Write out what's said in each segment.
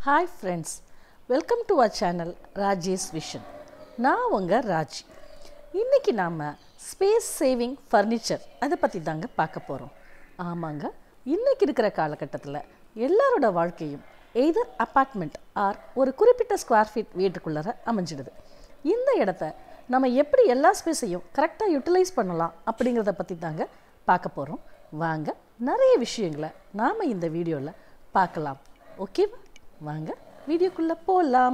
hi friends welcome to our channel Rajesh Vision நான் உங்கள் ராஜ் இன்றைக்கி நாம் ஸ்பேஸ் சேவிங் ஃபர்னிச்சர் அதை பற்றி தாங்க பார்க்க போகிறோம் ஆமாங்க இன்றைக்கி இருக்கிற காலகட்டத்தில் எல்லாரோட வாழ்க்கையும் எய்தர் அப்பார்ட்மெண்ட் ஆர் ஒரு குறிப்பிட்ட ஸ்கொயர் ஃபீட் வீட்டுக்குள்ளார அமைஞ்சிடுது இந்த இடத்த நம்ம எப்படி எல்லா ஸ்பேஸையும் கரெக்டாக யூட்டிலைஸ் பண்ணலாம் அப்படிங்கிறத பற்றி தாங்க பார்க்க போகிறோம் வாங்க நிறைய விஷயங்களை நாம் இந்த வீடியோவில் பார்க்கலாம் ஓகேவா வாங்க வீடியோக்குள்ளே போகலாம்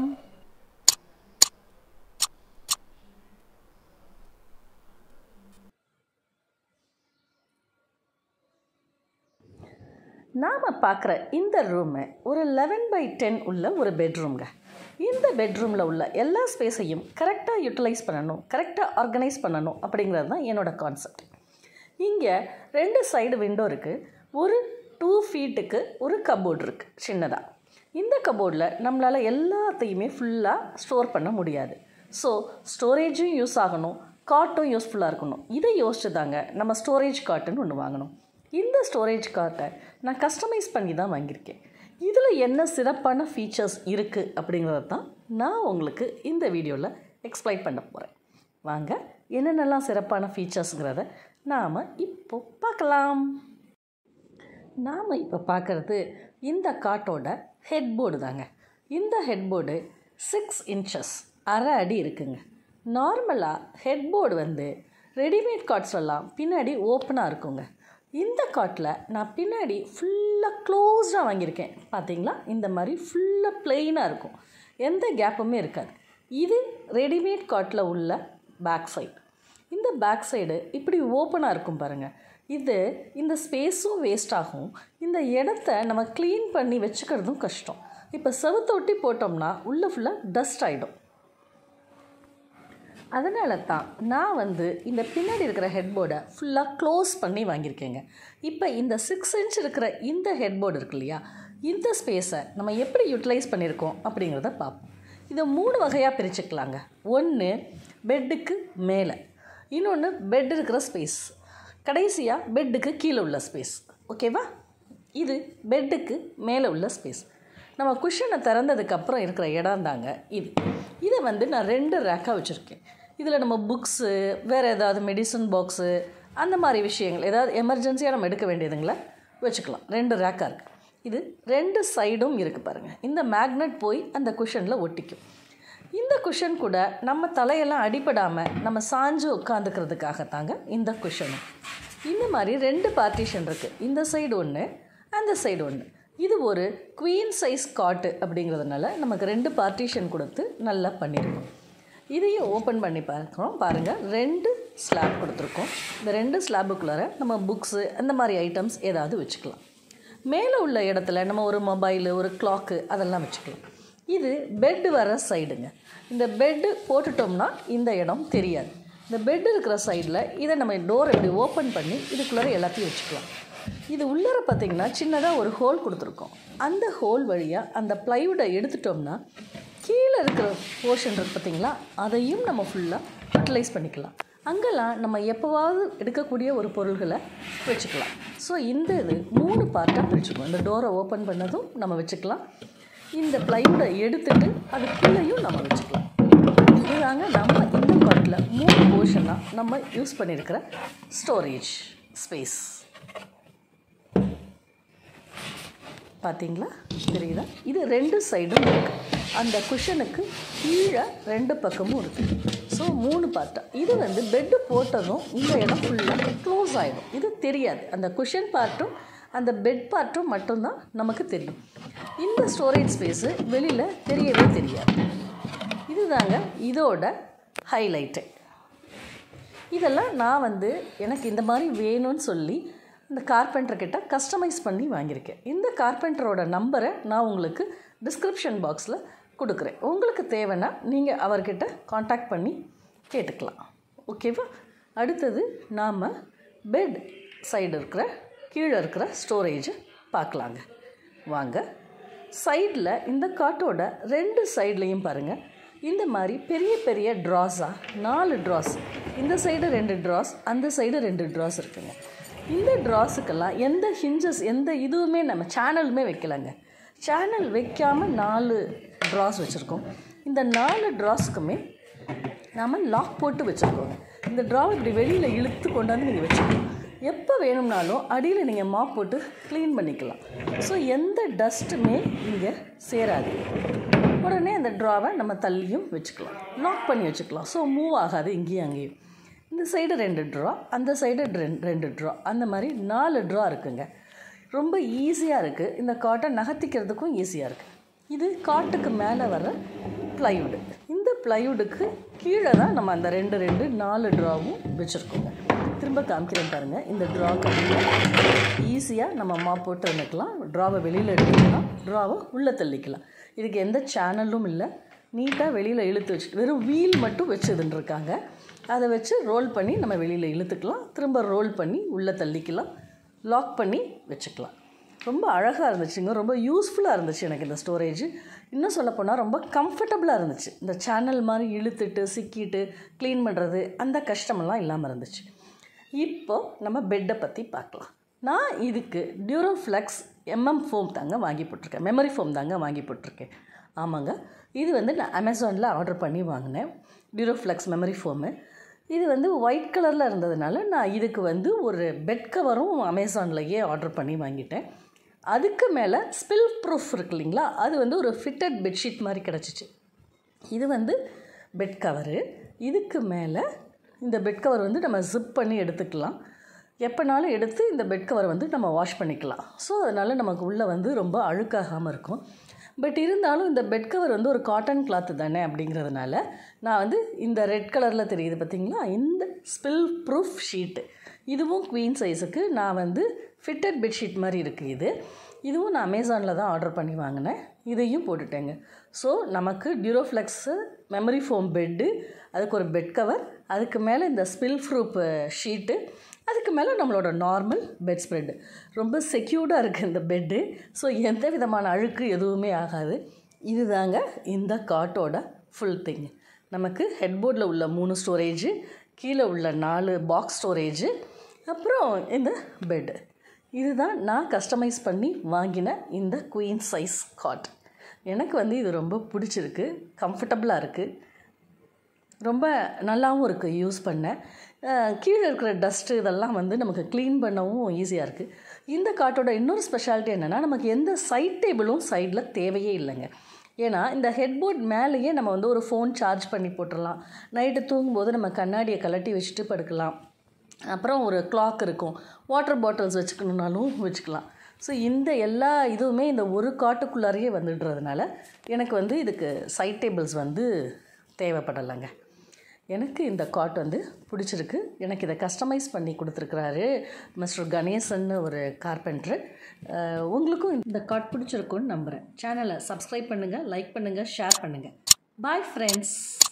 நாம் பார்க்குற இந்த ரூமு ஒரு லெவன் பை டென் உள்ள ஒரு பெட்ரூம்ங்க இந்த பெட்ரூமில் உள்ள எல்லா ஸ்பேஸையும் கரெக்டாக யூட்டிலைஸ் பண்ணணும் கரெக்டாக ஆர்கனைஸ் பண்ணணும் அப்படிங்கிறது தான் என்னோடய கான்செப்ட் இங்கே ரெண்டு சைடு விண்டோ இருக்குது ஒரு டூ ஃபீட்டுக்கு ஒரு கபோர்டு இருக்குது சின்னதாக இந்த கபோர்டில் நம்மளால் எல்லாத்தையுமே ஃபுல்லாக ஸ்டோர் பண்ண முடியாது ஸோ ஸ்டோரேஜும் யூஸ் ஆகணும் காட்டும் யூஸ்ஃபுல்லாக இருக்கணும் இதை யோசிச்சு தாங்க நம்ம ஸ்டோரேஜ் காட்டுன்னு ஒன்று வாங்கணும் இந்த ஸ்டோரேஜ் கார்ட்டை நான் கஸ்டமைஸ் பண்ணி தான் வாங்கியிருக்கேன் இதில் என்ன சிறப்பான ஃபீச்சர்ஸ் இருக்குது அப்படிங்கிறத தான் நான் உங்களுக்கு இந்த வீடியோவில் எக்ஸ்பிளைன் பண்ண போகிறேன் வாங்க என்னென்னலாம் சிறப்பான ஃபீச்சர்ஸுங்கிறத நாம் இப்போ பார்க்கலாம் நாம் இப்போ பார்க்குறது இந்த காட்டோட ஹெட்போர்டு தாங்க இந்த ஹெட்போர்டு சிக்ஸ் இன்ச்சஸ் அரை அடி இருக்குங்க நார்மலாக ஹெட்போர்டு வந்து ரெடிமேட் காட்ஸ் எல்லாம் பின்னாடி ஓப்பனாக இருக்குங்க இந்த காட்டில் நான் பின்னாடி ஃபுல்லாக க்ளோஸ்டாக வாங்கியிருக்கேன் பார்த்தீங்களா இந்த மாதிரி ஃபுல்லாக ப்ளெயினாக இருக்கும் எந்த கேப்புமே இருக்காது இது ரெடிமேட் காட்டில் உள்ள பேக் சைடு இந்த பேக் சைடு இப்படி ஓப்பனாக இருக்கும் பாருங்கள் இது இந்த ஸ்பேஸும் வேஸ்ட் ஆகும் இந்த இடத்த நம்ம க்ளீன் பண்ணி வச்சுக்கிறதும் கஷ்டம் இப்போ செவுத்த ஒட்டி போட்டோம்னா உள்ளே ஃபுல்லாக டஸ்ட் ஆகிடும் அதனால தான் நான் வந்து இந்த பின்னாடி இருக்கிற ஹெட்போர்டை ஃபுல்லாக க்ளோஸ் பண்ணி வாங்கியிருக்கேங்க இப்போ இந்த சிக்ஸ் இன்ச் இருக்கிற இந்த ஹெட்போர்டு இருக்கு இல்லையா இந்த ஸ்பேஸை நம்ம எப்படி யூட்டிலைஸ் பண்ணியிருக்கோம் அப்படிங்கிறத பார்ப்போம் இதை மூணு வகையாக பிரிச்சுக்கலாங்க ஒன்று பெட்டுக்கு மேலே இன்னொன்று பெட் இருக்கிற ஸ்பேஸ் கடைசியாக பெட்டுக்கு கீழே உள்ள ஸ்பேஸ் ஓகேவா இது பெட்டுக்கு மேலே உள்ள ஸ்பேஸ் நம்ம குஷனை திறந்ததுக்கப்புறம் இருக்கிற இடம் தாங்க இது இதை வந்து நான் ரெண்டு ரேக்காக வச்சுருக்கேன் இதில் நம்ம புக்ஸு வேறு ஏதாவது மெடிசன் பாக்ஸு அந்த மாதிரி விஷயங்கள் ஏதாவது எமர்ஜென்சியாக நம்ம எடுக்க வேண்டியதுங்களை வச்சுக்கலாம் ரெண்டு ரேக்காக இருக்குது இது ரெண்டு சைடும் இருக்குது பாருங்கள் இந்த மேக்னெட் போய் அந்த குஷனில் ஒட்டிக்கும் இந்த குஷன் கூட நம்ம தலையெல்லாம் அடிபடாமல் நம்ம சாஞ்சு உட்காந்துக்கிறதுக்காக தாங்க இந்த குஷனும் இந்த மாதிரி ரெண்டு பார்ட்டிஷன் இருக்குது இந்த சைடு ஒன்று அந்த சைடு ஒன்று இது ஒரு குவீன் சைஸ் காட்டு அப்படிங்கிறதுனால நமக்கு ரெண்டு பார்ட்டிஷன் கொடுத்து நல்லா பண்ணியிருக்கோம் இதையும் ஓப்பன் பண்ணி பார்க்குறோம் பாருங்கள் ரெண்டு ஸ்லாப் கொடுத்துருக்கோம் இந்த ரெண்டு ஸ்லாபுக்குள்ளார நம்ம புக்ஸு அந்த மாதிரி ஐட்டம்ஸ் ஏதாவது வச்சுக்கலாம் மேலே உள்ள இடத்துல நம்ம ஒரு மொபைலு ஒரு கிளாக்கு அதெல்லாம் வச்சுக்கலாம் இது பெட்டு வர சைடுங்க இந்த பெட்டு போட்டுட்டோம்னா இந்த இடம் தெரியாது இந்த பெட் இருக்கிற சைடில் இதை நம்ம டோர் இப்படி ஓப்பன் பண்ணி இதுக்குள்ளார எல்லாத்தையும் வச்சுக்கலாம் இது உள்ளார பார்த்திங்கன்னா சின்னதாக ஒரு ஹோல் கொடுத்துருக்கோம் அந்த ஹோல் வழியாக அந்த ப்ளைவுட்டை எடுத்துட்டோம்னா கீழே இருக்கிற போர்ஷன் இருக்குது பார்த்திங்களா அதையும் நம்ம ஃபுல்லாக யூட்டிலைஸ் பண்ணிக்கலாம் அங்கெல்லாம் நம்ம எப்போவாவது எடுக்கக்கூடிய ஒரு பொருள்களை வச்சுக்கலாம் ஸோ இந்த இது மூணு பார்ட்டாக பிரிச்சுக்குவோம் இந்த டோரை ஓப்பன் பண்ணதும் நம்ம வச்சுக்கலாம் இந்த ப்ளைவுட்டை எடுத்துட்டு அதுக்குள்ளேயும் நம்ம வச்சுக்கலாம் இதுதாங்க நம்ம இந்த காட்டில் மூணு போர்ஷனாக நம்ம யூஸ் பண்ணியிருக்கிற ஸ்டோரேஜ் ஸ்பேஸ் பார்த்தீங்களா தெரியுதா இது ரெண்டு சைடும் இருக்குது அந்த குஷனுக்கு கீழே ரெண்டு பக்கமும் இருக்குது ஸோ மூணு பார்ட்டாக இது வந்து பெட்டு போட்டதும் இந்த இடம் ஃபுல்லாக க்ளோஸ் ஆகிடும் இது தெரியாது அந்த குஷன் பார்ட்டும் அந்த பெட் பார்ட்டும் மட்டும்தான் நமக்கு தெரியும் இந்த ஸ்டோரேஜ் ஸ்பேஸு வெளியில் தெரியவே தெரியாது இதுதாங்க இதோட ஹைலைட்டு இதெல்லாம் நான் வந்து எனக்கு இந்த மாதிரி வேணும்னு சொல்லி இந்த கார்பெண்டர்கிட்ட கஸ்டமைஸ் பண்ணி வாங்கியிருக்கேன் இந்த கார்பெண்டரோட நம்பரை நான் உங்களுக்கு டிஸ்கிரிப்ஷன் பாக்ஸில் கொடுக்குறேன் உங்களுக்கு தேவைன்னா நீங்கள் அவர்கிட்ட காண்டாக்ட் பண்ணி கேட்டுக்கலாம் ஓகேவா அடுத்தது நாம் பெட் சைடு இருக்கிற கீழே இருக்கிற ஸ்டோரேஜை பார்க்கலாங்க வாங்க சைடில் இந்த காட்டோட ரெண்டு சைட்லேயும் பாருங்கள் இந்த மாதிரி பெரிய பெரிய ட்ராஸாக நாலு ட்ராஸ் இந்த சைடு ரெண்டு ட்ராஸ் அந்த சைடு ரெண்டு ட்ராஸ் இருக்குங்க இந்த ட்ராஸுக்கெல்லாம் எந்த ஹிஞ்சஸ் எந்த இதுவுமே நம்ம சேனலுமே வைக்கலைங்க சேனல் வைக்காமல் நாலு ட்ராஸ் வச்சுருக்கோம் இந்த நாலு ட்ராஸ்க்குமே நாம் லாக் போட்டு வச்சுருக்கோங்க இந்த ட்ராவை இப்படி வெளியில் இழுத்து கொண்டாந்து நீங்கள் வச்சுக்கணும் எப்போ வேணும்னாலும் அடியில் நீங்கள் மாப் போட்டு க்ளீன் பண்ணிக்கலாம் ஸோ எந்த டஸ்ட்டுமே இங்கே சேராது உடனே அந்த ட்ராவை நம்ம தள்ளியும் வச்சுக்கலாம் லாக் பண்ணி வச்சுக்கலாம் ஸோ மூவ் ஆகாது இங்கேயும் அங்கேயும் இந்த சைடு ரெண்டு ட்ரா அந்த சைடு ரெண்டு ரெண்டு ட்ரா அந்த மாதிரி நாலு ட்ரா இருக்குங்க ரொம்ப ஈஸியாக இருக்குது இந்த காட்டை நகர்த்திக்கிறதுக்கும் ஈஸியாக இருக்குது இது காட்டுக்கு மேலே வர ப்ளைவுட் இந்த ப்ளைவுடுக்கு கீழே தான் நம்ம அந்த ரெண்டு ரெண்டு நாலு ட்ராவும் வச்சுருக்கோங்க திரும்ப காமிக்கிறேன் பாருங்கள் இந்த ட்ரா ஈஸியாக நம்ம மா போட்டு வந்துக்கலாம் ட்ராவை வெளியில் எடுத்துக்கலாம் ட்ராவை உள்ளே தள்ளிக்கலாம் இதுக்கு எந்த சேனலும் இல்லை நீட்டாக வெளியில் இழுத்து வச்சு வெறும் வீல் மட்டும் வச்சுதுன்னு இருக்காங்க அதை வச்சு ரோல் பண்ணி நம்ம வெளியில் இழுத்துக்கலாம் திரும்ப ரோல் பண்ணி உள்ளே தள்ளிக்கலாம் லாக் பண்ணி வச்சுக்கலாம் ரொம்ப அழகாக இருந்துச்சுங்க ரொம்ப யூஸ்ஃபுல்லாக இருந்துச்சு எனக்கு இந்த ஸ்டோரேஜ் இன்னும் சொல்லப்போனால் ரொம்ப கம்ஃபர்டபுளாக இருந்துச்சு இந்த சேனல் மாதிரி இழுத்துட்டு சிக்கிட்டு க்ளீன் பண்ணுறது அந்த கஷ்டமெல்லாம் இல்லாமல் இருந்துச்சு இப்போ நம்ம பெட்டை பற்றி பார்க்கலாம் நான் இதுக்கு டியூரோஃப்ளெக்ஸ் எம்எம் ஃபோம் தாங்க வாங்கி போட்டிருக்கேன் மெமரி ஃபோம் தாங்க வாங்கி போட்டிருக்கேன் ஆமாங்க இது வந்து நான் அமேசானில் ஆர்டர் பண்ணி வாங்கினேன் டியூரோஃப்ளெக்ஸ் மெமரி ஃபோமு இது வந்து ஒயிட் கலரில் இருந்ததுனால நான் இதுக்கு வந்து ஒரு பெட் கவரும் அமேசான்லேயே ஆர்டர் பண்ணி வாங்கிட்டேன் அதுக்கு மேலே ஸ்பில் ப்ரூஃப் இருக்கு இல்லைங்களா அது வந்து ஒரு ஃபிட்டட் பெட்ஷீட் மாதிரி கிடச்சிச்சு இது வந்து பெட் கவரு இதுக்கு மேலே இந்த பெட் கவர் வந்து நம்ம ஜிப் பண்ணி எடுத்துக்கலாம் எப்போனாலும் எடுத்து இந்த பெட் கவர் வந்து நம்ம வாஷ் பண்ணிக்கலாம் ஸோ அதனால் நமக்கு உள்ளே வந்து ரொம்ப அழுக்காகாமல் இருக்கும் பட் இருந்தாலும் இந்த பெட் கவர் வந்து ஒரு காட்டன் கிளாத்து தானே அப்படிங்கிறதுனால நான் வந்து இந்த ரெட் கலரில் தெரியுது பார்த்தீங்களா இந்த ஸ்பில் ப்ரூஃப் ஷீட்டு இதுவும் குவீன் சைஸுக்கு நான் வந்து ஃபிட்டட் பெட்ஷீட் மாதிரி இருக்குது இது இதுவும் நான் அமேசானில் தான் ஆர்டர் பண்ணி வாங்கினேன் இதையும் போட்டுட்டேங்க ஸோ நமக்கு டியூரோஃப்ளெக்ஸு மெமரி ஃபோம் பெட்டு அதுக்கு ஒரு பெட் கவர் அதுக்கு மேலே இந்த ஸ்பில் ப்ரூஃப் ஷீட்டு அதுக்கு மேலே நம்மளோட நார்மல் பெட் ஸ்ப்ரெட்டு ரொம்ப செக்யூர்டாக இருக்குது இந்த பெட்டு ஸோ எந்த விதமான அழுக்கு எதுவுமே ஆகாது இதுதாங்க இந்த காட்டோட ஃபுல் திங் நமக்கு ஹெட்போர்டில் உள்ள மூணு ஸ்டோரேஜு கீழே உள்ள நாலு பாக்ஸ் ஸ்டோரேஜு அப்புறம் இந்த பெட்டு இதுதான் நான் கஸ்டமைஸ் பண்ணி வாங்கின இந்த குயின் சைஸ் காட் எனக்கு வந்து இது ரொம்ப பிடிச்சிருக்கு கம்ஃபர்டபுளாக இருக்குது ரொம்ப நல்லாவும் இருக்குது யூஸ் பண்ண கீழே இருக்கிற டஸ்ட்டு இதெல்லாம் வந்து நமக்கு க்ளீன் பண்ணவும் ஈஸியாக இருக்குது இந்த காட்டோட இன்னொரு ஸ்பெஷாலிட்டி என்னென்னா நமக்கு எந்த சைட் டேபிளும் சைடில் தேவையே இல்லைங்க ஏன்னா இந்த ஹெட்போர்ட் மேலேயே நம்ம வந்து ஒரு ஃபோன் சார்ஜ் பண்ணி போட்டுடலாம் நைட்டு தூங்கும்போது நம்ம கண்ணாடியை கலட்டி வச்சுட்டு படுக்கலாம் அப்புறம் ஒரு கிளாக் இருக்கும் வாட்டர் பாட்டில்ஸ் வச்சுக்கணுன்னாலும் வச்சுக்கலாம் ஸோ இந்த எல்லா இதுவுமே இந்த ஒரு காட்டுக்குள்ளாரையே வந்துடுறதுனால எனக்கு வந்து இதுக்கு சைட் டேபிள்ஸ் வந்து தேவைப்படலைங்க எனக்கு இந்த காட் வந்து பிடிச்சிருக்கு எனக்கு இதை கஸ்டமைஸ் பண்ணி கொடுத்துருக்குறாரு மிஸ்டர் கணேசன் ஒரு கார்பெண்டர் உங்களுக்கும் இந்த காட் பிடிச்சிருக்குன்னு நம்புகிறேன் சேனலை சப்ஸ்கிரைப் பண்ணுங்கள் லைக் பண்ணுங்கள் ஷேர் பண்ணுங்கள் பாய் ஃப்ரெண்ட்ஸ்